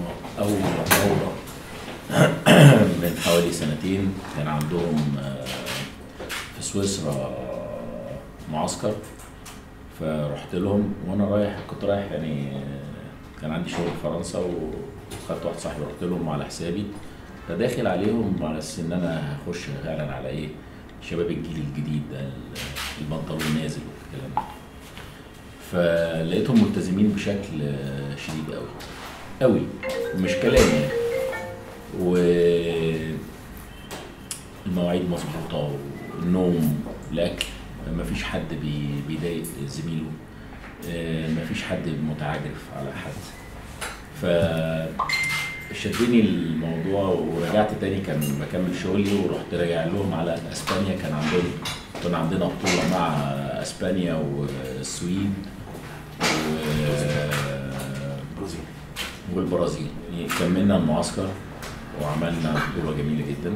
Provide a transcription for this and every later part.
اول دوره من حوالي سنتين كان عندهم آه، في سويسرا معسكر فرحت لهم وانا رايح كنت رايح يعني آه، كان عندي شغل في فرنسا وخدت واحد صاحبي رحت لهم على حسابي فداخل عليهم على اساس ان انا هخش فعلا على ايه شباب الجيل الجديد ده البنطلون نازل والكلام ده فلقيتهم ملتزمين بشكل آه، شديد قوي قوي مش كلام يعني و المواعيد مظبوطه والنوم الاكل مفيش حد بي- بيضايق زميله آه، مفيش حد متعاجرف على حد ف شدني الموضوع ورجعت تاني كان بكمل شغلي ورحت راجع لهم على اسبانيا كان عندهم كان عندنا بطوله مع اسبانيا والسويد و والبرازيل كملنا المعسكر وعملنا بطولة جميلة جدا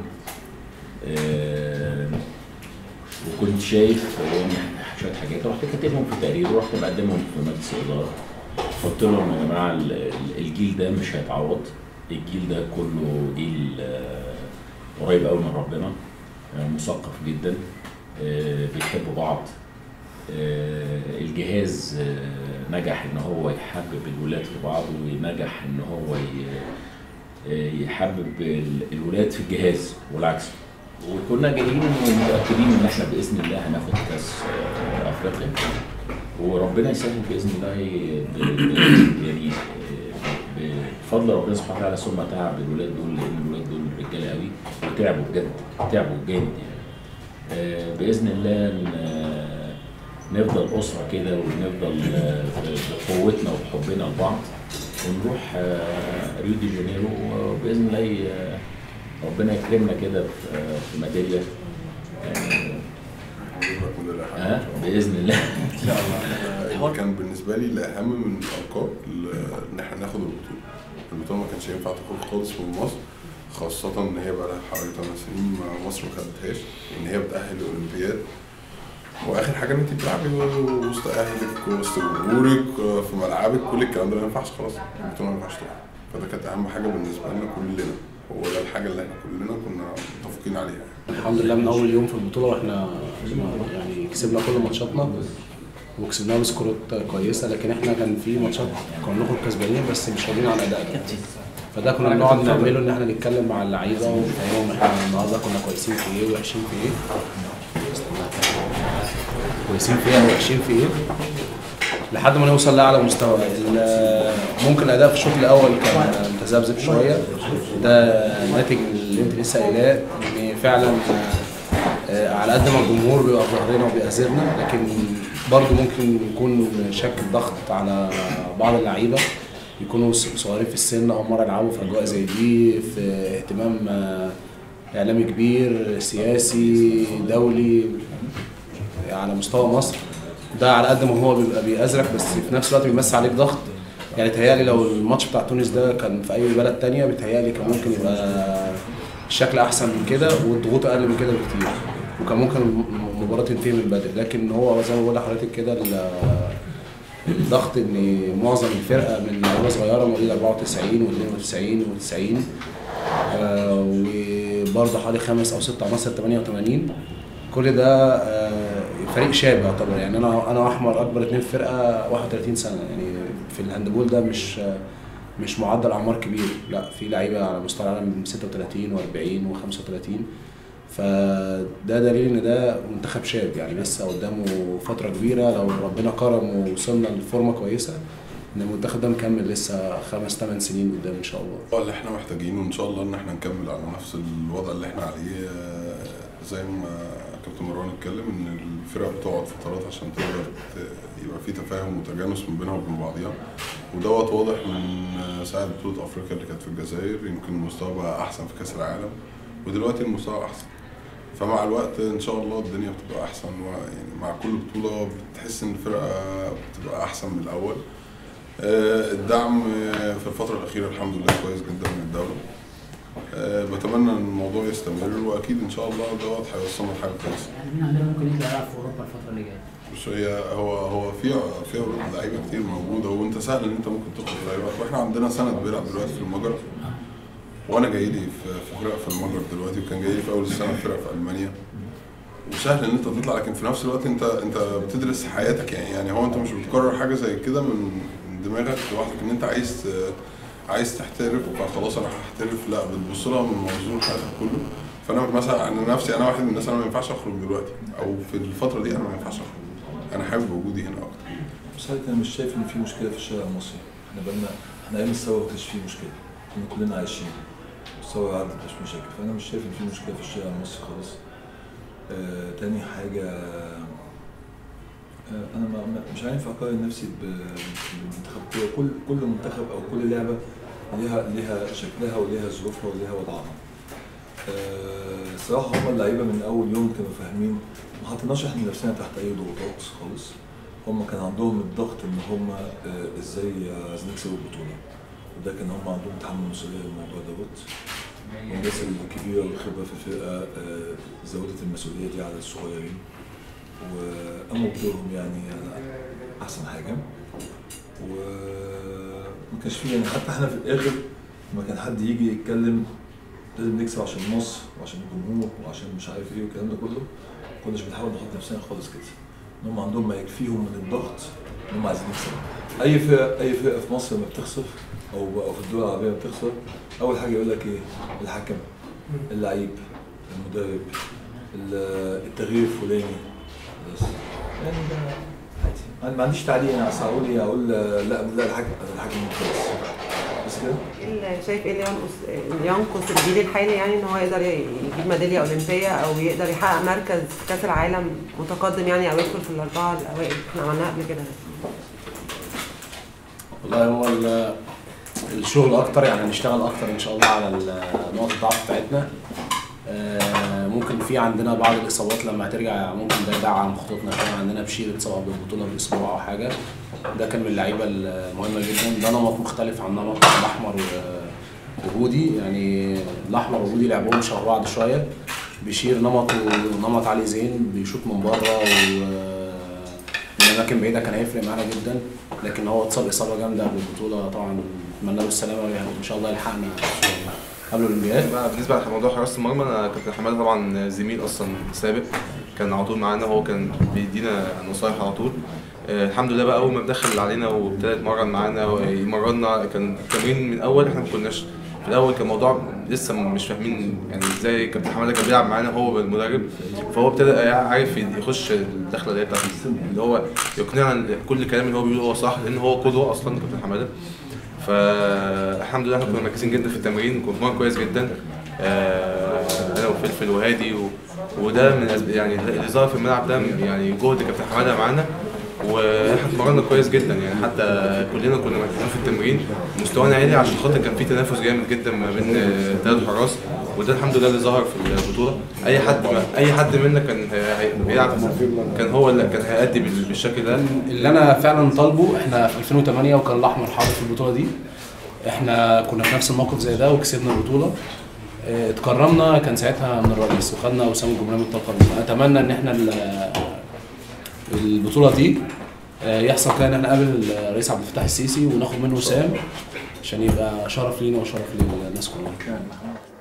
آه، وكنت شايف يعني شوية حاجات رحت كاتبهم في تقرير ورحت مقدمهم في مجلس الإدارة قلت لهم يا جماعة ال- ال- الجيل ده مش هيتعوض الجيل ده كله جيل آه، قريب قوي من ربنا آه، مثقف جدا آه، بيحبوا بعض آه، الجهاز آه، نجح ان هو يحبب الولاد في بعض ونجح ان هو ي- آه، يحبب ال- الولاد في الجهاز والعكس وكنا جايين ومتاكدين ان احنا باذن الله هناخد كاس آه، افريقيا وربنا يسهل باذن الله ي- ب- ب- يعني آه، بفضل ربنا سبحانه وتعالى ثم تعب الولاد دول لان الولاد دول رجاله قوي وتعبوا بجد تعبوا جامد يعني آه، باذن الله ن- نفضل اسره كده ونفضل آه، ب- بقوتنا وبحبنا لبعض ونروح آه، ريو دي جانيرو وباذن الله ي- ربنا يكرمنا كده في آه، في ميداليه آه، آه، باذن الله ان شاء الله اللي كان بالنسبه لي الاهم من الالقاب ال- ان احنا ناخد البطوله البطوله ما كانش ينفع تخرج خالص من مصر خاصة إن هي بقى لها حوالي 8 سنين ما مصر ما خدتهاش إن هي بتأهل الأولمبياد وآخر حاجة إن أنت بتلعبي وسط أهلك وسط جمهورك في ملعبك كل الكلام ده ما ينفعش خلاص البطولة ما ينفعش تروح فده كانت أهم حاجة بالنسبة لنا كلنا هو ده الحاجة اللي إحنا كلنا كنا متفقين عليها الحمد لله من اول يوم في البطوله واحنا يعني كسبنا كل ماتشاتنا وكسبناها بسكورات كويسه لكن احنا كان في ماتشات كنا نخرج كسبانين بس مش راضيين على ادائنا فده كنا بنقعد نعمله ان احنا نتكلم مع اللعيبه ونفهمهم احنا النهارده كنا كويسين في ايه ووحشين في ايه كويسين في ايه ووحشين في ايه لحد ما نوصل لاعلى مستوى ال- ممكن الاداء في الشوط الاول كان متذبذب شويه ده ناتج اللي انت لسه قايلاه ان فعلا آه، على قد ما الجمهور بيبقى في ظهرنا وبيأذرنا لكن برضه ممكن يكون شكل ضغط على بعض اللعيبه يكونوا صغيرين في السن اول مره يلعبوا في اجواء زي دي في اهتمام آه، اعلامي كبير سياسي دولي على مستوى مصر ده على قد ما هو بيبقى بيأزرك بس في نفس الوقت بيمس عليك ضغط يعني تهيألي لو الماتش بتاع تونس ده كان في أي بلد تانية بيتهيألي كان ممكن يبقى الشكل أحسن من كده والضغوط أقل من كده بكتير وكان ممكن المباراة تنتهي من بدري لكن هو زي ما بقول لحضرتك كده ال- الضغط ان معظم الفرقه من لعيبه صغيره مواليد 94 و92 و90 وبرضه حوالي خمس او ست عناصر 88 كل ده آه، فريق شاب يعتبر يعني انا انا واحمر اكبر اتنين في فرقه 31 سنه يعني في الهاندبول ده مش آه، مش معدل اعمار كبير لا في لعيبه على مستوى العالم 36 و40 و35 فده دليل ان ده منتخب شاب يعني لسه قدامه فتره كبيره لو ربنا كرم ووصلنا لفورمه كويسه ان المنتخب ده مكمل لسه خمس ثمان سنين قدام ان شاء الله اللي احنا محتاجينه ان شاء الله ان احنا نكمل على نفس الوضع اللي احنا عليه آه، زي ما كابتن مروان اتكلم ان الفرق بتقعد فترات عشان تقدر ت- يبقى في تفاهم وتجانس من بينها وبين بعضيها ودوت واضح من آه، ساعة بطولة افريقيا اللي كانت في الجزائر يمكن المستوى بقى احسن في كاس العالم ودلوقتي المستوى احسن فمع الوقت ان شاء الله الدنيا بتبقى احسن ويعني مع كل بطولة بتحس ان الفرقة بتبقى احسن من الاول آه، الدعم آه، في الفترة الأخيرة الحمد لله كويس جدا من الدولة آه، بتمنى ان الموضوع يستمر واكيد ان شاء الله دوت هيوصلنا لحاجه كويسه يعني مين عندنا ممكن يطلع يلعب في اوروبا الفتره اللي جايه بس هي هو هو في في لعيبه كتير موجوده وانت سهل ان انت ممكن تخرج في اي وقت واحنا عندنا سند بيلعب دلوقتي في المجر وانا جاي لي في في فرق في المجر دلوقتي وكان جاي لي في اول السنه فرق في المانيا وسهل ان انت تطلع لكن في نفس الوقت انت انت بتدرس حياتك يعني يعني هو انت مش بتكرر حاجه زي كده من من دماغك لوحدك ان انت عايز ت- عايز تحترف فخلاص انا هحترف لا بتبص لها من منظور حياتك كله فانا مثلا انا نفسي انا واحد من الناس انا ما ينفعش اخرج دلوقتي او في الفتره دي انا ما ينفعش اخرج انا حابب وجودي هنا اكتر بس حضرتك انا مش شايف ان في مشكله في الشارع المصري احنا بقالنا احنا ايام الثوره ما كانش في مشكله كنا كلنا عايشين الثوره عدت مش مشاكل فانا مش شايف ان في مشكله في الشارع المصري خالص آه تاني حاجه آه انا ما ما- مش عارف اقارن نفسي ب- بالمنتخب كوره كل كل منتخب او كل لعبه ليها ليها شكلها وليها ظروفها وليها وضعها آه، الصراحه هم اللعيبه من اول يوم كانوا فاهمين ما حطيناش احنا نفسنا تحت اي ضغوطات خالص هم كان عندهم الضغط ان هم آه، ازاي عايزين يكسبوا البطوله وده كان هم عندهم تحمل مسؤوليه للموضوع دوت والناس الكبيره والخبره في الفرقه آه، زودت المسؤوليه دي على الصغيرين وقاموا بدورهم يعني على احسن حاجه وما كانش فيه يعني حتى احنا في الاخر لما كان حد يجي يتكلم لازم نكسب عشان مصر وعشان الجمهور وعشان مش عارف ايه والكلام ده كله ما كناش بنحاول نحط نفسنا خالص كده ان هم عندهم ما يكفيهم من الضغط ان هم عايزين يكسبوا اي فرقه اي فرقه في مصر لما بتخسر او او في الدول العربيه لما بتخسر اول حاجه يقول لك ايه الحكم اللعيب المدرب ال- التغيير الفلاني بس يعني ده عادي انا ما عنديش تعليق انا اصل اقول ايه اقول لا لا الحكم الحكم ممتاز بس كده إيه اللي شايف ايه اللي ينقص اللي ينقص الجيل الحالي يعني ان هو يقدر ي- يجيب ميداليه اولمبيه او يقدر يحقق مركز في كاس العالم متقدم يعني او يدخل في الاربعه الاوائل احنا عملناها قبل كده والله هو ال- الشغل اكتر يعني نشتغل اكتر ان شاء الله على ال- نقط الضعف بتاعتنا آه، ممكن في عندنا بعض الاصابات لما هترجع ممكن ده يدعم خطوطنا شويه عندنا بشير اتصاب بالبطوله باسبوع او حاجه ده كان من اللعيبه المهمه جدا ده نمط مختلف عن نمط الاحمر و- وهودي يعني الاحمر وهودي لعبهم شبه بعض شويه بشير نمطه نمط علي زين بيشوط من بره و من اماكن بعيده كان هيفرق معانا جدا لكن هو اتصاب اصابه جامده قبل البطوله طبعا نتمنى له السلامه يعني ان شاء الله يلحقنا قبل الاولمبياد بقى بالنسبه لموضوع حراسه المرمى انا كابتن حماده طبعا زميل اصلا سابق كان على طول معانا هو كان بيدينا نصايح على طول آه، الحمد لله بقى اول ما دخل علينا وابتدى يتمرن معانا ويمرنا كان التمرين من الاول احنا ما كناش في الاول كان الموضوع لسه مش فاهمين يعني ازاي كابتن حماده كان بيلعب معانا هو المدرب فهو ابتدى عارف يخش الدخله اللي هي بتاعت اللي هو يقنعنا إن كل الكلام اللي هو بيقوله هو صح لان هو قدوه اصلا كابتن حماده فالحمد لله احنا كنا مركزين جدا في التمرين كنا بنتمرن كويس جدا آه، انا وفلفل وهادي و... وده من الأسب- يعني اللي ظهر في الملعب ده يعني جهد كابتن حماده معانا واحنا اتمرنا كويس جدا يعني حتى كلنا كنا مركزين في التمرين مستوانا عالي عشان خاطر كان في تنافس جامد جدا ما بين ثلاث حراس وده الحمد لله اللي ظهر في البطوله اي حد ما اي حد منا كان هي- هي- بيلعب كان هو اللي كان هيأدي بال- بالشكل ده اللي انا فعلا طالبه احنا في 2008 وكان الاحمر حاضر في البطوله دي احنا كنا في نفس الموقف زي ده وكسبنا البطوله اه، اتكرمنا كان ساعتها من الرئيس وخدنا وسام الجمهوريه من التقدم اتمنى ان احنا ال- البطوله دي اه، يحصل كده ان احنا نقابل الرئيس عبد الفتاح السيسي وناخد منه وسام عشان يبقى شرف لينا وشرف للناس كلها